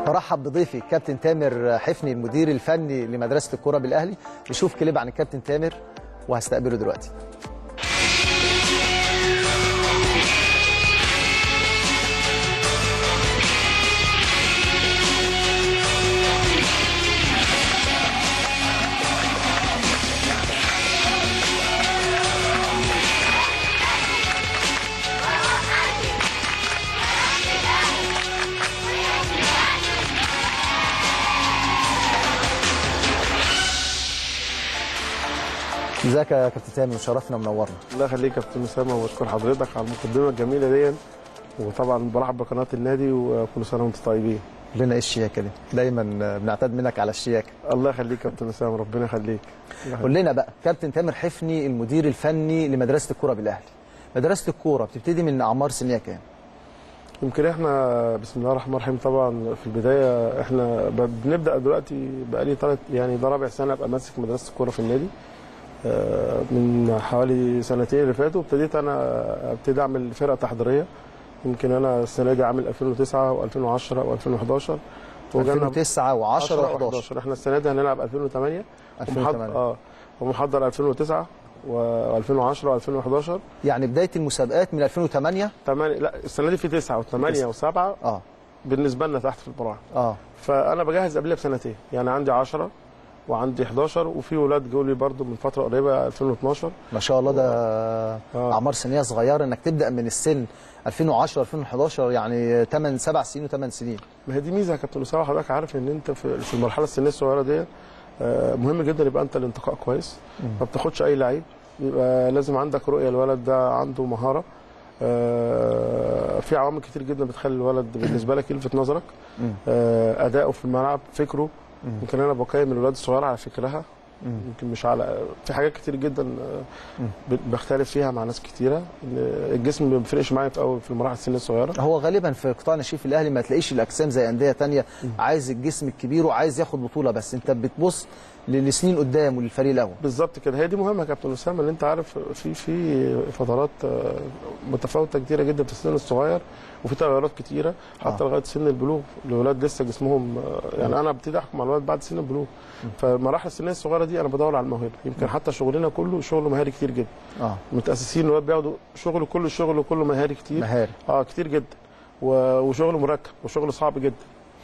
برحب بضيفي كابتن تامر حفني المدير الفني لمدرسه الكره بالاهلي نشوف كليب عن الكابتن تامر وهستقبله دلوقتي ازيك يا كابتن تامر مشرفنا ومنورنا الله يخليك يا كابتن اسامه وبشكر حضرتك على المقدمه الجميله دي وطبعا برحب بقناه النادي وكل سنه وانتم طيبين لنا ايه الشياكه دي دايما بنعتاد منك على الشياكه الله يخليك يا كابتن اسامه ربنا يخليك قول لنا بقى كابتن تامر حفني المدير الفني لمدرسه الكوره بالاهلي مدرسه الكوره بتبتدي من اعمار سنيه كام يمكن احنا بسم الله الرحمن الرحيم طبعا في البدايه احنا ب- بنبدا دلوقتي بقالي ثلاث يعني ده رابع سنه ابقى ماسك مدرسه الكوره في النادي آه، من حوالي سنتين اللي فاتوا ابتديت انا ابتدي اعمل فرقه تحضيريه يمكن انا السنه دي عامل 2009 و2010 و2011 وجالنا 2009 و10 و11 و11 احنا السنه دي هنلعب 2008 ومحضر 2008 اه ومحضر 2009 و2010 و2011 يعني بدايه المسابقات من 2008 8 لا السنه دي في 9 و8 و7 اه بالنسبه لنا تحت في البراعم اه فانا بجهز قبلها بسنتين يعني عندي 10 وعندي 11 وفي ولاد جولي برضو من فتره قريبه 2012 ما شاء الله ده آه. اعمار سنيه صغيره انك تبدا من السن 2010 2011 يعني 8 7 سنين و8 سنين ما هي دي ميزه يا كابتن اسامه حضرتك عارف ان انت في في المرحله السنيه الصغيره دي آه، مهم جدا يبقى انت الانتقاء كويس ما بتاخدش اي لعيب يبقى لازم عندك رؤيه الولد ده عنده مهاره آه، في عوامل كتير جدا بتخلي الولد بالنسبه لك يلفت نظرك مم. آه، اداؤه في الملعب فكره يمكن انا بقيم الولاد الصغيره على فكرها يمكن مش على في حاجات كتير جدا آه، ب- بختلف فيها مع ناس كتيره إن الجسم ما بيفرقش معايا في اول في المراحل السنيه الصغيره هو غالبا في قطاع نشيف الاهلي ما تلاقيش الاجسام زي انديه تانية عايز الجسم الكبير وعايز ياخد بطوله بس انت بتبص للسنين قدام وللفريق الاول بالظبط كده هي دي مهمه يا كابتن اسامه ان انت عارف في في فترات آه، متفاوته كتيره جدا في السن الصغير وفي تغيرات كتيره حتى آه. لغايه سن البلوغ الاولاد لسه جسمهم آه، يعني انا ابتدي احكم على الولاد بعد سن البلوغ فالمراحل السنيه الصغيره دي انا بدور على الموهبه يمكن حتى شغلنا كله شغل مهاري كتير جدا اه متاسسين الولاد بياخدوا شغل كله شغل كله مهاري كتير مهاري اه كتير جدا و- وشغل مركب وشغل صعب جدا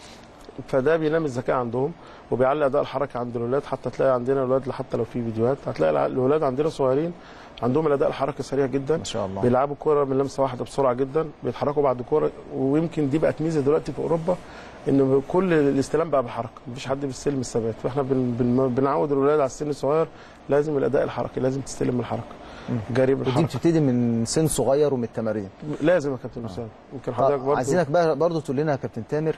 فده بينام الذكاء عندهم وبيعلي اداء الحركه عند الاولاد حتى تلاقي عندنا اولاد حتى لو في فيديوهات هتلاقي الع- الاولاد عندنا صغيرين عندهم الاداء الحركي سريع جدا ما شاء الله بيلعبوا كوره من لمسه واحده بسرعه جدا بيتحركوا بعد كوره ويمكن دي بقت ميزه دلوقتي في اوروبا ان كل الاستلام بقى بحركه مفيش حد بيستلم الثبات فاحنا بن بن بنعود الولاد على السن الصغير لازم الاداء الحركي لازم تستلم الحركه جري ودي بالحركه بتبتدي من سن صغير ومن التمارين لازم يا كابتن اسامه يمكن حضرتك طب برضه عايزينك بقى برضه تقول لنا يا كابتن تامر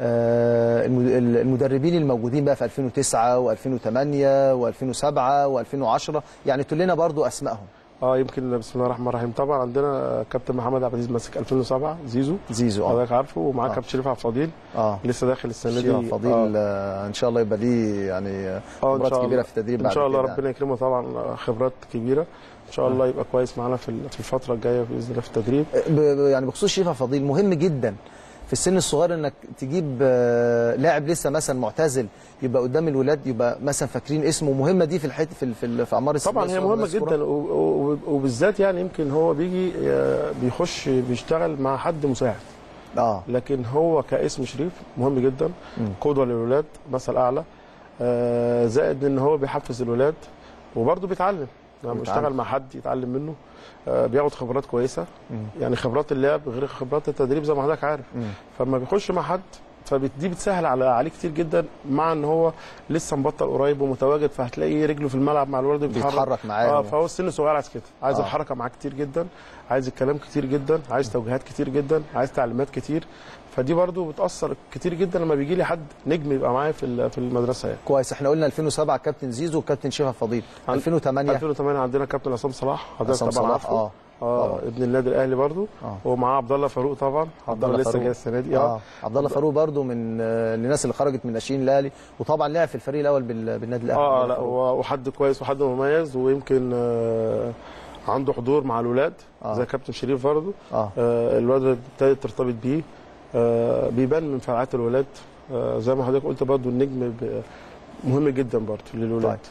آه، الم- المدربين الموجودين بقى في 2009 و2008 و2007 و2010 يعني تقول لنا برضه اسمائهم اه يمكن بسم الله الرحمن الرحيم طبعا عندنا كابتن محمد عبد العزيز ماسك 2007 زيزو زيزو اه حضرتك عارفه ومعاه آه. كابتن شريف عبد الفضيل اه لسه داخل السنه شيخ دي فضيل آه. آه. ان شاء الله يبقى ليه يعني آه، اه ان خبرات شاء كبيره الله في التدريب ان بعد شاء الله كده. ربنا يكرمه طبعا خبرات كبيره ان شاء الله يبقى كويس معانا في ال- في الفتره الجايه باذن الله في التدريب ب- ب- يعني بخصوص شريف فضيل مهم جدا في السن الصغير انك تجيب آه، لاعب لسه مثلا معتزل يبقى قدام الولاد يبقى مثلا فاكرين اسمه مهمه دي في الحته في ال- في, ال- في اعمار السن طبعا هي الصغيرة مهمه الناس كرة. جدا و- و- وبالذات يعني يمكن هو بيجي آه، بيخش بيشتغل مع حد مساعد اه لكن هو كاسم شريف مهم جدا مم. قدوه للولاد مثل اعلى آه، زائد ان هو بيحفز الولاد وبرضه بيتعلم لما بيتعلم. يشتغل مع حد يتعلم منه آه، بياخد خبرات كويسه مم. يعني خبرات اللعب غير خبرات التدريب زي ما حضرتك عارف مم. فلما بيخش مع حد فدي بتسهل على عليه كتير جدا مع ان هو لسه مبطل قريب ومتواجد فهتلاقيه رجله في الملعب مع الولد بيتحرك بيتحرك معاه اه فهو السن صغير عايز كده عايز آه. آه. الحركه معاه كتير جدا عايز الكلام كتير جدا عايز توجيهات كتير جدا عايز تعليمات كتير فدي برضو بتاثر كتير جدا لما بيجي لي حد نجم يبقى معايا في ال- في المدرسه يعني كويس احنا قلنا 2007 كابتن زيزو وكابتن شيخ فضيل عن- 2008 2008 عندنا كابتن عصام صلاح حضرتك عصام طبعا صلاح عارفه اه اه طبعا. ابن النادي الاهلي برضو اه ومعاه عبد الله فاروق طبعا عبد الله لسه فاروق. جاي السنه دي اه عبد الله فاروق برضو من آه، الناس اللي خرجت من ناشئين الاهلي وطبعا لعب في الفريق الاول بال- بالنادي الاهلي اه عبد الله لا فاروق. هو- وحد كويس وحد مميز ويمكن آه عنده حضور مع الولاد آه. زي كابتن شريف برضه اه آه الولاد ابتدت ترتبط بيه آه بيبان من فعاليات الولاد آه، زي ما حضرتك قلت برضو النجم ب- مهم جدا برضو للولاد طيب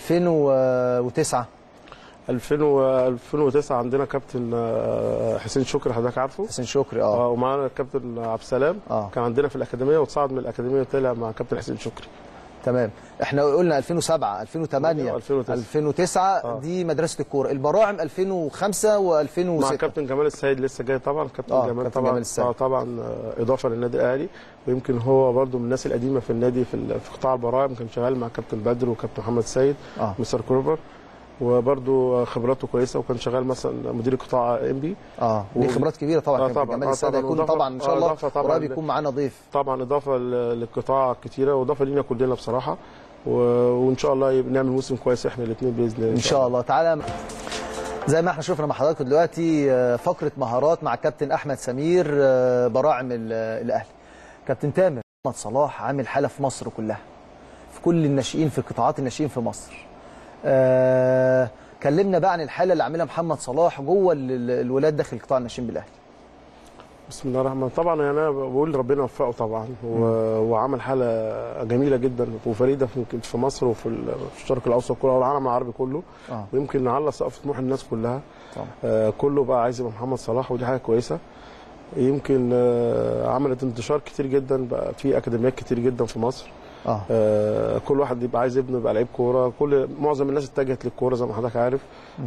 2009 2000 و 2009 عندنا كابتن آه، حسين شكري حضرتك عارفه حسين شكري اه اه ومعانا الكابتن عبد السلام اه كان عندنا في الاكاديميه وتصعد من الاكاديميه وطلع مع كابتن حسين شكري تمام احنا قلنا 2007 2008 2009. 2009 آه. دي مدرسه الكوره البراعم 2005 مع و2006 كابتن جمال السيد لسه جاي طبعا كابتن آه، جمال كابتن طبعا جمال السيد. اه طبعا آه، اضافه للنادي الاهلي ويمكن هو برضو من الناس القديمه في النادي في ال- في قطاع البراعم كان شغال مع كابتن بدر وكابتن محمد السيد اه مستر كروفر وبرضو خبراته كويسه وكان شغال مثلا مدير قطاع ام بي اه ليه و- خبرات كبيره طبعا آه، كابتن طبعاً، جمال آه، السيد طبعاً. هيكون وإضافة- طبعا ان شاء آه، الله إضافة طبعاً قريب ل- يكون معانا ضيف طبعا اضافه ل- للقطاع كتيره واضافه لينا كلنا بصراحه و... وان شاء الله يبقى نعمل موسم كويس احنا الاثنين باذن الله ان شاء الله تعالى زي ما احنا شفنا مع حضراتكم دلوقتي آه، فقره مهارات مع كابتن احمد سمير آه، براعم ال- آه، الاهلي كابتن تامر محمد صلاح عامل حاله في مصر كلها في كل الناشئين في قطاعات الناشئين في مصر آه كلمنا بقى عن الحاله اللي عاملها محمد صلاح جوه ال- ال- الولاد داخل قطاع الناشئين بالاهلي بسم الله الرحمن الرحيم طبعا يعني انا بقول ربنا يوفقه طبعا و... وعمل حاله جميله جدا وفريده في يمكن في مصر وفي ال- في الشرق الاوسط كله والعالم العربي كله اه ويمكن نعلى سقف طموح الناس كلها طبعا آه كله بقى عايز يبقى محمد صلاح ودي حاجه كويسه يمكن آه عملت انتشار كتير جدا بقى في اكاديميات كتير جدا في مصر اه آه كل واحد يبقى عايز ابنه يبقى لعيب كوره كل معظم الناس اتجهت للكوره زي ما حضرتك عارف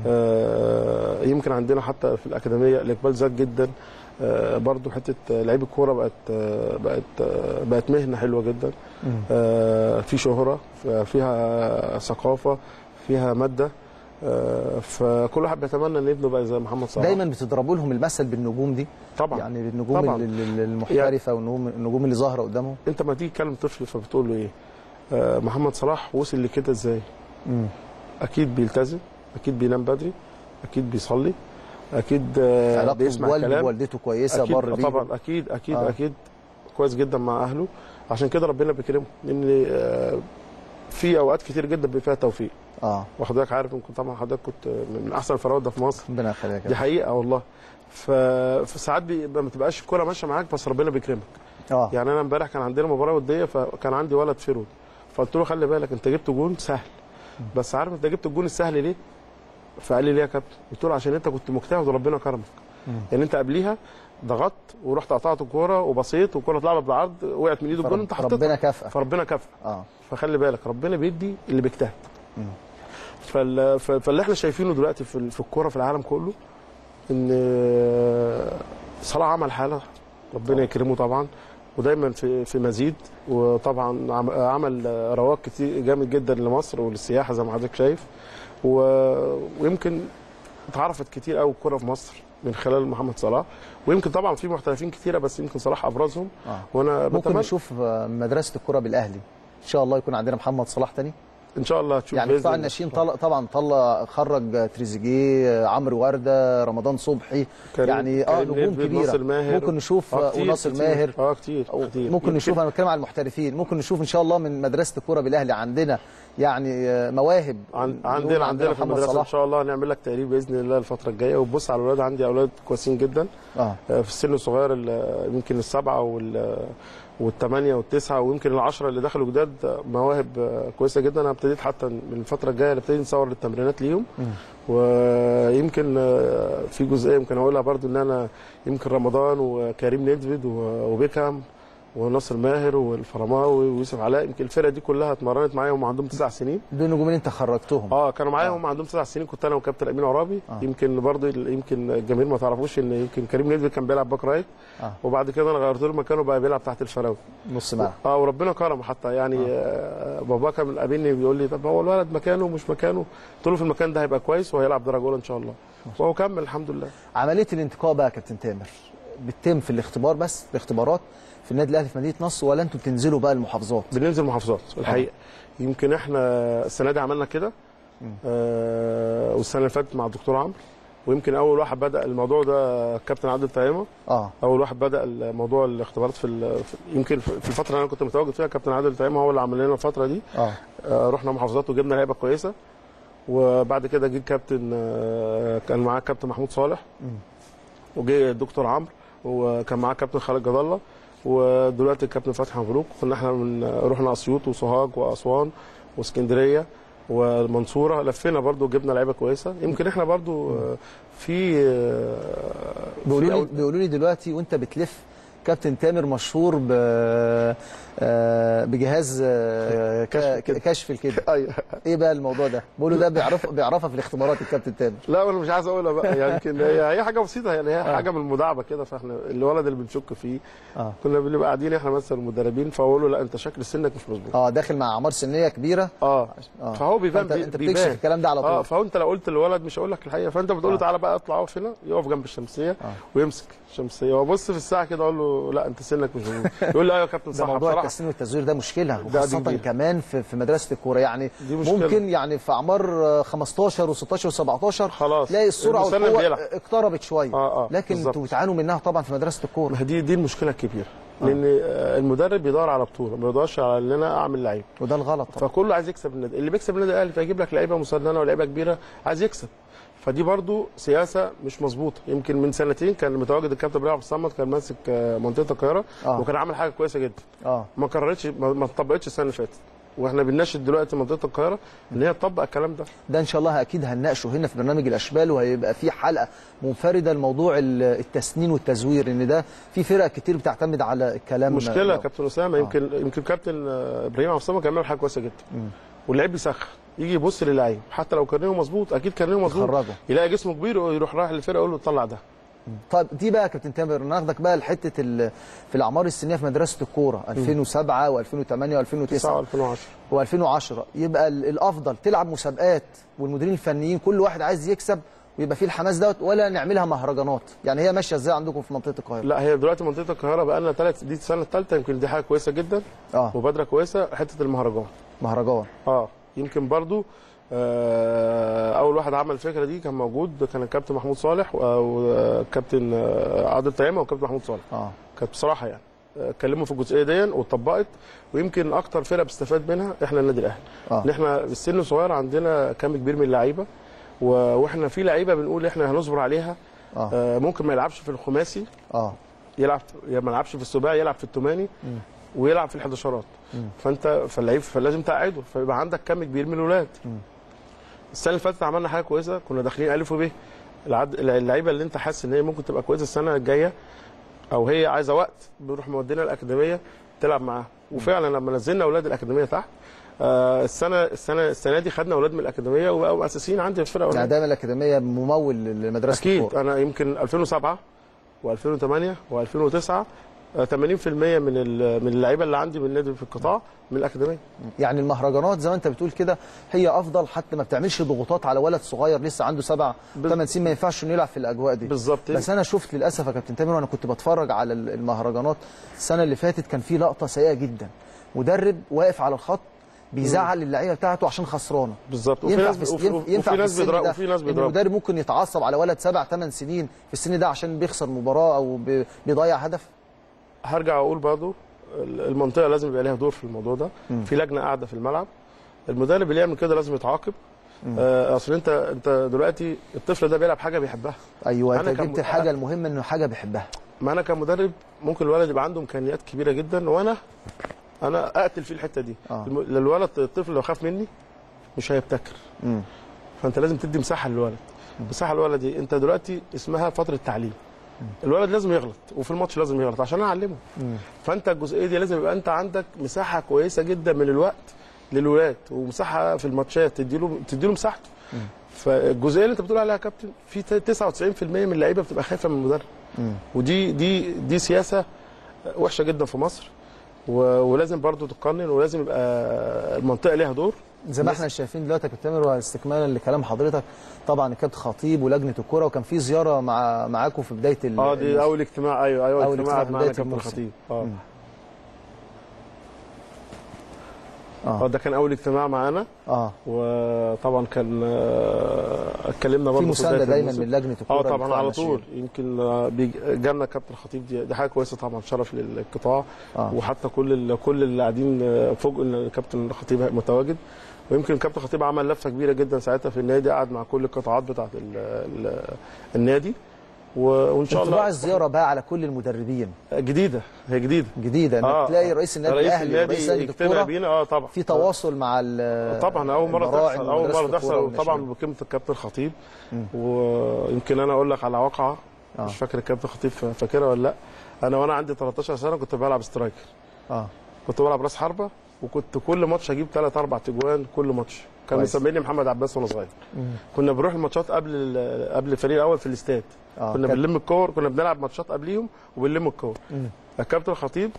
آه يمكن عندنا حتى في الاكاديميه الاقبال زاد جدا آه برضو حته لعيب الكوره بقت آه بقت آه بقت مهنه حلوه جدا مم. آه في شهره فيها ثقافه فيها ماده آه فكل واحد بيتمنى ان ابنه بقى زي محمد صلاح دايما بتضربوا لهم المثل بالنجوم دي طبعا يعني بالنجوم طبعاً. ال- ال- المحترفه والنجوم النجوم اللي ظاهره قدامهم انت ما تيجي تكلم طفل فبتقول له ايه آه محمد صلاح وصل لكده ازاي مم. اكيد بيلتزم اكيد بينام بدري اكيد بيصلي اكيد آه، علاقته بيسمع بوالده كلام ووالدته كويسه اكيد بر بيه طبعا اكيد اكيد آه. آه. اكيد كويس جدا مع اهله عشان كده ربنا بيكرمه لان آه، في اوقات كتير جدا بيبقى فيها توفيق اه وحضرتك عارف يمكن طبعا حضرتك كنت من احسن الفراوده في مصر ربنا يخليك يا دي كابتن. حقيقه والله ف... فساعات بيبقى ما تبقاش الكوره ماشيه معاك بس ربنا بيكرمك اه يعني انا امبارح كان عندنا مباراه وديه فكان عندي ولد فيرود فقلت له خلي بالك انت جبت جون سهل بس عارف انت جبت الجون السهل ليه؟ فقال لي ليه يا كابتن؟ قلت له عشان انت كنت مجتهد وربنا كرمك مم. يعني انت قبليها ضغطت ورحت قطعت الكوره وبصيت والكوره اتلعبت بالعرض وقعت من ايد الجون انت حطيتها ربنا كافئك فربنا كافئ اه فخلي بالك ربنا بيدي اللي بيجتهد مم. فال... ف- فاللي احنا شايفينه دلوقتي في ال- في الكوره في العالم كله ان صلاح عمل حاله ربنا يكرمه طبعا ودايما في في مزيد وطبعا عم- عمل رواج كتير جامد جدا لمصر وللسياحه زي ما حضرتك شايف و... ويمكن اتعرفت كتير قوي الكوره في مصر من خلال محمد صلاح ويمكن طبعا في محترفين كتيره بس يمكن صلاح ابرزهم اه وانا ممكن بتمنى نشوف آه، مدرسه الكره بالاهلي ان شاء الله يكون عندنا محمد صلاح تاني ان شاء الله هتشوف يعني بإذن قطاع الله. الناشئين طلع طبعا طلع خرج تريزيجيه عمرو ورده رمضان صبحي كريم- يعني اه كريم نجوم نيدفيد، كبيره ناصر ماهر. ممكن نشوف آه آه، كتير وناصر كتير. ماهر اه كتير أو كتير ممكن يمكن- نشوف انا بتكلم على المحترفين ممكن نشوف ان شاء الله من مدرسه الكوره بالاهلي عندنا يعني آه، مواهب عن نقول عندنا عندنا في محمد المدرسه ان صلاح شاء الله هنعمل لك تقرير باذن الله الفتره الجايه وتبص على الاولاد عندي اولاد كويسين جدا اه آه، في السن الصغير ال- يمكن السبعه وال والثمانيه والتسعه ويمكن العشره اللي دخلوا جداد آه، مواهب آه، كويسه جدا انا ابتديت حتى من الفتره الجايه نبتدي نصور التمرينات ليهم مم. ويمكن آه، في جزئيه يمكن اقولها برضو ان انا يمكن رمضان وكريم نيدفيد و- وبيكهام وناصر ماهر والفرماوي ويوسف علاء يمكن الفرقه دي كلها اتمرنت معايا وهم عندهم تسع سنين دول النجوم اللي انت خرجتهم اه كانوا معايا آه. هم عندهم تسع سنين كنت انا وكابتن امين عرابي آه. آه. يمكن برضه يمكن الجماهير ما تعرفوش ان يمكن كريم نيدفيد كان بيلعب باك رايت آه. وبعد كده انا غيرت له مكانه بقى بيلعب تحت الفراوي نص ملعب اه وربنا كرمه حتى يعني آه. بابا كان قابلني بيقول لي طب هو الولد مكانه مش مكانه قلت له في المكان ده هيبقى كويس وهيلعب درجه اولى ان شاء الله وهو كمل الحمد لله عمليه الانتقاء بقى يا كابتن تامر بتتم في الاختبار بس الاختبارات في النادي الاهلي في مدينه نصر ولا انتوا بتنزلوا بقى المحافظات بننزل محافظات الحقيقه يمكن احنا السنه دي عملنا كده آه والسنه اللي فاتت مع الدكتور عمرو ويمكن اول واحد بدا الموضوع ده كابتن عادل طعيمه اه اول واحد بدا الموضوع الاختبارات في, ال- في يمكن في الفتره اللي انا كنت متواجد فيها كابتن عادل طعيمه هو اللي عمل لنا الفتره دي اه آه رحنا محافظات وجبنا لعيبه كويسه وبعد كده جه كابتن آه كان معاه كابتن محمود صالح مم. وجه الدكتور عمرو وكان معاه كابتن خالد جد الله ودلوقتي الكابتن فتحي مبروك كنا احنا من رحنا اسيوط وسوهاج واسوان واسكندريه والمنصوره لفينا برضو جبنا لعيبه كويسه يمكن احنا برضو آه، في آه، بيقولوا في لي أول- بيقولوا لي دلوقتي وانت بتلف كابتن تامر مشهور ب آه، بجهاز آه، ك- كشف الكذب. كشف الكذب ايوه ايه بقى الموضوع ده بيقولوا ده بيعرف بيعرفها في الاختبارات الكابتن تامر لا انا مش عايز اقولها بقى يعني يمكن هي هي حاجه بسيطه يعني هي حاجه من المداعبه كده فاحنا الولد اللي بنشك فيه اه كنا بنبقى قاعدين احنا مثلا المدربين فاقول له لا انت شكل سنك مش مظبوط اه داخل مع اعمار سنيه كبيره اه اه فهو بيبان فانت بي- انت بيبان. بتكشف الكلام ده على اه طول فهو انت لو قلت للولد مش هقول لك الحقيقه فانت بتقول له آه. تعالى بقى اطلع اقف هنا يقف جنب الشمسيه آه. ويمسك الشمسيه وابص في الساعه كده اقول له لا انت سنك مش مظبوط يقول لي ايوه يا كابتن ده صح موضوع بصراحه التسنين والتزوير ده مشكله دي وخاصه كبيرة. كمان في في مدرسه الكوره يعني دي مشكلة. ممكن يعني في اعمار آه، 15 و16 و17 خلاص. تلاقي السرعه المسنن والقوه بيلعب. اقتربت شويه آه، آه، لكن بالظبط. انتوا بتعانوا منها طبعا في مدرسه الكوره ما هي دي دي المشكله الكبيره لان آه، المدرب بيدور على بطوله ما بيدورش على ان انا اعمل لعيب وده الغلط طبعا فكله عايز يكسب النادي اللي بيكسب النادي الاهلي فيجيب لك لعيبه مسننه ولعيبه كبيره عايز يكسب فدي برضو سياسه مش مظبوطه يمكن من سنتين كان متواجد الكابتن ابراهيم عبد الصمد كان ماسك آه، منطقه القاهره آه. وكان عامل حاجه كويسه جدا اه ما كررتش ما ما اتطبقتش السنه اللي فاتت واحنا بنناشد دلوقتي منطقه القاهره ان هي تطبق الكلام ده ده ان شاء الله اكيد هنناقشه هنا في برنامج الاشبال وهيبقى في حلقه منفرده لموضوع ال- التسنين والتزوير ان ده في فرق كتير بتعتمد على الكلام مشكله ده. كابتن اسامه يمكن يمكن كابتن آه، ابراهيم عبد الصمد كان بيعمل حاجه كويسه جدا واللعيب بيسخن يجي يبص للعيب حتى لو كارنيه مظبوط اكيد كارنيه مظبوط يخرجه. يلاقي جسمه كبير يروح رايح للفرقه يقول له طلع ده طيب دي بقى يا كابتن تامر ناخدك بقى لحته ال- في الاعمار السنيه في مدرسه الكوره 2007 و2008 و2009 9 2010 و2010 يبقى ال- الافضل تلعب مسابقات والمديرين الفنيين كل واحد عايز يكسب ويبقى فيه الحماس دوت ولا نعملها مهرجانات يعني هي ماشيه ازاي عندكم في منطقه القاهره لا هي دلوقتي منطقه القاهره بقى لنا ثلاث دي السنه الثالثه يمكن دي حاجه كويسه جدا اه مبادره كويسه حته المهرجان مهرجان اه يمكن برضو آه اول واحد عمل الفكره دي كان موجود كان الكابتن محمود صالح والكابتن عادل طيامه والكابتن محمود صالح اه كانت بصراحه يعني آه، اتكلموا في الجزئيه دي واتطبقت ويمكن اكتر فرقه بتستفاد منها احنا النادي الاهلي آه. ان احنا السن الصغير عندنا كم كبير من اللعيبه و- واحنا في لعيبه بنقول احنا هنصبر عليها اه آه ممكن ما يلعبش في الخماسي اه يلعب يا ما يلعبش في السباعي يلعب في الثماني ويلعب في الحداشرات فانت فاللعيب فلازم تقعده فيبقى عندك كم كبير من الولاد السنه اللي فاتت عملنا حاجه كويسه كنا داخلين الف وب العد- اللعيبه اللي انت حاسس ان هي ممكن تبقى كويسه السنه الجايه او هي عايزه وقت بنروح مودينا الاكاديميه تلعب معاها وفعلا لما نزلنا اولاد الاكاديميه تحت آه السنه السنه السنه دي خدنا اولاد من الاكاديميه وبقوا اساسيين عندي في الفرقه يعني أولاد. دايما الاكاديميه ممول لمدرسه اكيد الكوره انا يمكن 2007 و2008 و2009 80% من ال- من اللعيبه اللي عندي من النادي في القطاع من الاكاديميه يعني المهرجانات زي ما انت بتقول كده هي افضل حتى ما بتعملش ضغوطات على ولد صغير لسه عنده سبع بال- ثمان سنين ما ينفعش انه يلعب في الاجواء دي بالظبط بس انا شفت للاسف يا كابتن تامر وانا كنت بتفرج على ال- المهرجانات السنه اللي فاتت كان في لقطه سيئه جدا مدرب واقف على الخط بيزعل اللعيبه بتاعته عشان خسرانه بالظت وفي ينفع ناس في وفي, ينفع, ينفع وفي في ناس السن بيضرب ده وفي ناس ان بيضرب المدرب ممكن يتعصب على ولد سبع ثمان سنين في السن ده عشان بيخسر مباراه او بي- بيضيع هدف هرجع اقول برضو المنطقه لازم يبقى ليها دور في الموضوع ده في لجنه قاعده في الملعب المدرب اللي يعمل كده لازم يتعاقب آه، اصل انت انت دلوقتي الطفل ده بيلعب حاجه بيحبها ايوه انت أنا كم- جبت الحاجه المهمه انه حاجه بيحبها ما انا كمدرب ممكن الولد يبقى عنده امكانيات كبيره جدا وانا انا اقتل فيه الحته دي آه. الم- الولد الطفل لو خاف مني مش هيبتكر مم. فانت لازم تدي مساحه للولد مساحه للولد دي انت دلوقتي اسمها فتره تعليم الولد لازم يغلط وفي الماتش لازم يغلط عشان اعلمه فانت الجزئيه دي لازم يبقى انت عندك مساحه كويسه جدا من الوقت للولاد ومساحه في الماتشات تديله تديله مساحته فالجزئيه اللي انت بتقول عليها يا كابتن في ت- 99% من اللعيبه بتبقى خايفه من المدرب ودي دي دي سياسه وحشه جدا في مصر و- ولازم برضو تقنن ولازم يبقى المنطقه ليها دور زي ما احنا شايفين دلوقتي يا كابتن تامر واستكمالا لكلام حضرتك طبعا الكابتن خطيب ولجنه الكوره وكان في زياره مع معاكم في بدايه ال- اه دي اول اجتماع ايوه ايوه أول اجتماع اجتماع قعد في معانا بداية كابتن الموسم. خطيب اه مم. اه اه ده كان اول اجتماع معانا اه وطبعا كان آه، اتكلمنا برضه في مسانده بداية دايما الموسم. من لجنه الكوره اه طبعا لقطاع على الناشئين. طول يمكن آه، بيج- جالنا كابتن خطيب دي, دي حاجه كويسه طبعا شرف للقطاع آه. وحتى كل ال- كل اللي قاعدين آه، فوجئوا ان الكابتن خطيب متواجد ويمكن الكابتن خطيب عمل لفه كبيره جدا ساعتها في النادي قعد مع كل القطاعات بتاعه ال ال النادي و- وان شاء انطباع الله الزياره بقى على كل المدربين جديده هي جديده جديده انك آه، تلاقي رئيس النادي رئيس الاهلي النادي ورئيس نادي يجتمع الكوره بينا اه طبعا في تواصل مع ال- طبعا اول مره المراعي تحصل اول ومدرسة مره الكورة تحصل والناشئين. طبعا بقيمه الكابتن خطيب ويمكن انا اقول لك على واقعه آه. مش فاكر الكابتن خطيب فاكرها ولا لا انا وانا عندي 13 سنه كنت بلعب سترايكر اه كنت بلعب راس حربه وكنت كل ماتش اجيب ثلاث اربع تجوان كل ماتش كان كويس. مسميني محمد عباس وانا صغير كنا بنروح الماتشات قبل ال- قبل الفريق الاول في الاستاد اه كنا كان- بنلم الكور كنا بنلعب ماتشات قبليهم وبنلم الكور مم. الكابتن الخطيب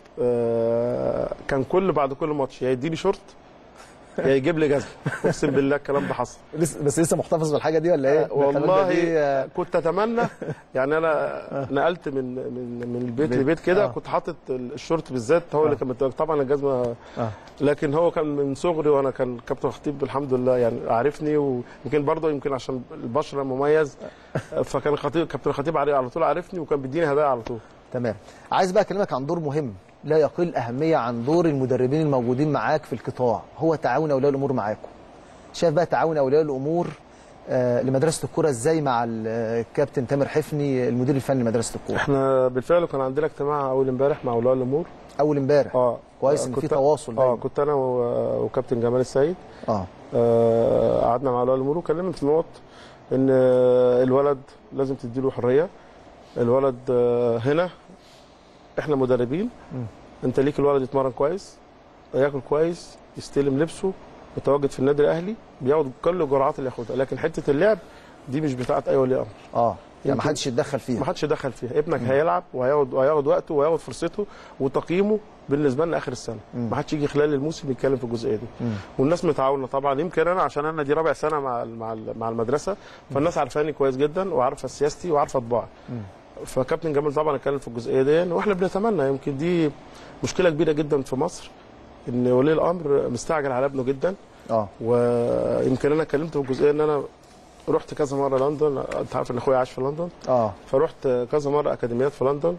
آه، كان كل بعد كل ماتش يا يديني شورت يا يجيب لي جزمه اقسم بالله الكلام ده حصل لسه بس لسه محتفظ بالحاجه دي ولا ايه؟ والله دي آه، كنت اتمنى يعني انا نقلت من من من البيت بيت- لبيت كده آه. كنت حاطط الشورت بالذات هو اللي كان متواجد. طبعا الجزمه آه. لكن هو كان من صغري وانا كان كابتن خطيب الحمد لله يعني عارفني ويمكن برضه يمكن عشان البشره مميز فكان خطيب كابتن خطيب علي- على طول عارفني وكان بيديني هدايا على طول تمام عايز بقى اكلمك عن دور مهم لا يقل اهميه عن دور المدربين الموجودين معاك في القطاع هو تعاون اولياء الامور معاكم شايف بقى تعاون اولياء الامور آه لمدرسه الكوره ازاي مع ال- آه، الكابتن تامر حفني المدير الفني لمدرسه الكوره احنا بالفعل كان عندنا اجتماع اول امبارح مع اولياء الامور اول امبارح اه كويس ان في كنت- تواصل اه دايما كنت انا و- وكابتن جمال السيد اه آه، قعدنا مع اولياء الامور وكلمنا في نقط ان آه، الولد لازم تديله حريه الولد آه، هنا احنا مدربين مم. انت ليك الولد يتمرن كويس ياكل كويس يستلم لبسه متواجد في النادي الاهلي بياخد كل الجرعات اللي ياخدها لكن حته اللعب دي مش بتاعت اي ولي امر اه يعني ما يمكن- حدش يتدخل ما فيها حدش يدخل فيها ابنك هيلعب وهياخد وهياخد وقته وهياخد فرصته وتقييمه بالنسبه لنا اخر السنه مم. ما حدش يجي خلال الموسم يتكلم في الجزئيه دي مم. والناس متعاونه طبعا يمكن انا عشان انا دي رابع سنه مع ال- مع ال- مع المدرسه فالناس عارفاني كويس جدا وعارفه سياستي وعارفه طباعي مم. فكابتن جمال طبعا اتكلم في الجزئيه دي واحنا بنتمنى يمكن دي مشكله كبيره جدا في مصر ان ولي الامر مستعجل على ابنه جدا اه ويمكن انا اتكلمت في الجزئيه ان انا رحت كذا مره لندن انت عارف ان اخويا عاش في لندن اه فرحت كذا مره اكاديميات في لندن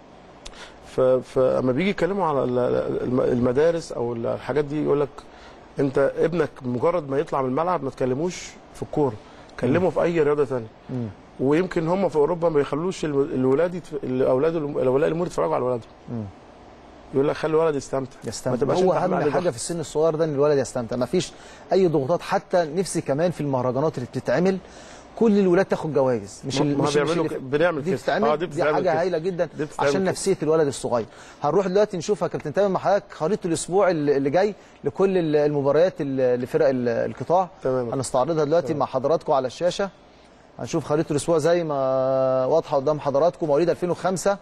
ف- فاما بيجي يتكلموا على ال- الم- المدارس او الحاجات دي يقول لك انت ابنك مجرد ما يطلع من الملعب ما تكلموش في الكوره كلمه في اي رياضه ثانيه مم. ويمكن هم في اوروبا ما بيخلوش الو- الولاد يتف... الاولاد اولياء الامور يتفرجوا على ولادهم مم. يقول لك خلي الولد يستمتع ما يستمتع تبقاش هو انت عامل اهم عليه حاجه ضغط. في السن الصغير ده ان الولد يستمتع ما فيش اي ضغوطات حتى نفسي كمان في المهرجانات اللي بتتعمل كل الولاد تاخد جوائز مش ال- ما مش بيعملوا مش ك- بنعمل دي كده. بتتعمل آه، دي, دي بتتعمل حاجه كده. هايله جدا دي بتتعمل عشان كده. نفسيه الولد الصغير هنروح دلوقتي نشوف يا كابتن تامر مع حضرتك خريطه الاسبوع اللي اللي جاي لكل ال- المباريات ال- لفرق ال- القطاع تمام. هنستعرضها دلوقتي مع حضراتكم على الشاشه هنشوف خريطه الاسبوع زي ما واضحه قدام حضراتكم مواليد 2005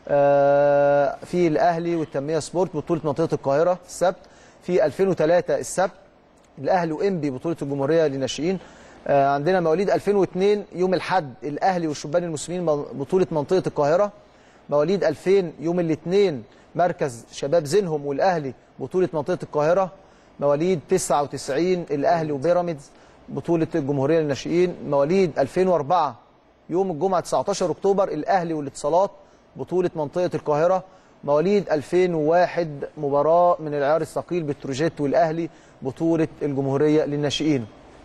آه، في الاهلي والتنميه سبورت بطوله منطقه القاهره السبت في 2003 السبت الاهلي وانبي بطوله الجمهوريه للناشئين آه، عندنا مواليد 2002 يوم الاحد الاهلي والشبان المسلمين من- بطوله منطقه القاهره مواليد 2000 يوم الاثنين مركز شباب زينهم والاهلي بطوله منطقه القاهره مواليد 99 الاهلي وبيراميدز بطوله الجمهوريه للناشئين مواليد 2004 يوم الجمعه 19 اكتوبر الاهلي والاتصالات بطوله منطقه القاهره مواليد 2001 مباراه من العيار الثقيل بتروجيت والاهلي بطوله الجمهوريه للناشئين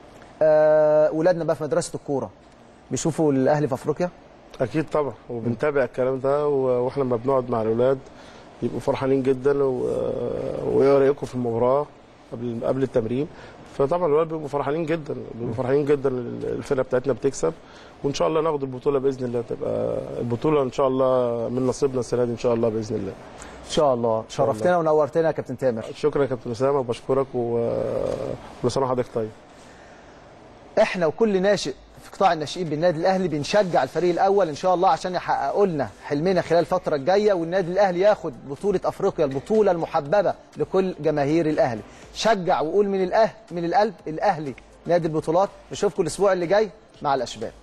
آه ولادنا بقى في مدرسه الكوره بيشوفوا الاهلي في افريقيا اكيد طبعا وبنتابع الكلام ده و- واحنا لما بنقعد مع الاولاد بيبقوا فرحانين جدا و- وايه رايكم في المباراه قبل قبل التمرين فطبعا الولاد بيبقوا فرحانين جدا بيبقوا فرحانين جدا الفرقه بتاعتنا بتكسب وان شاء الله ناخد البطوله باذن الله تبقى البطوله ان شاء الله من نصيبنا السنه دي ان شاء الله باذن الله ان شاء الله شرفتنا ونورتنا يا كابتن تامر شكرا يا كابتن اسامه وبشكرك وكل سنه وحضرتك طيب احنا وكل ناشئ في قطاع الناشئين بالنادي الاهلي بنشجع الفريق الاول ان شاء الله عشان يحققوا لنا حلمنا خلال الفتره الجايه والنادي الاهلي ياخد بطوله افريقيا البطوله المحببه لكل جماهير الاهلي شجع وقول من الاهل من القلب الاهلي نادي البطولات نشوفكم الاسبوع اللي جاي مع الاشبال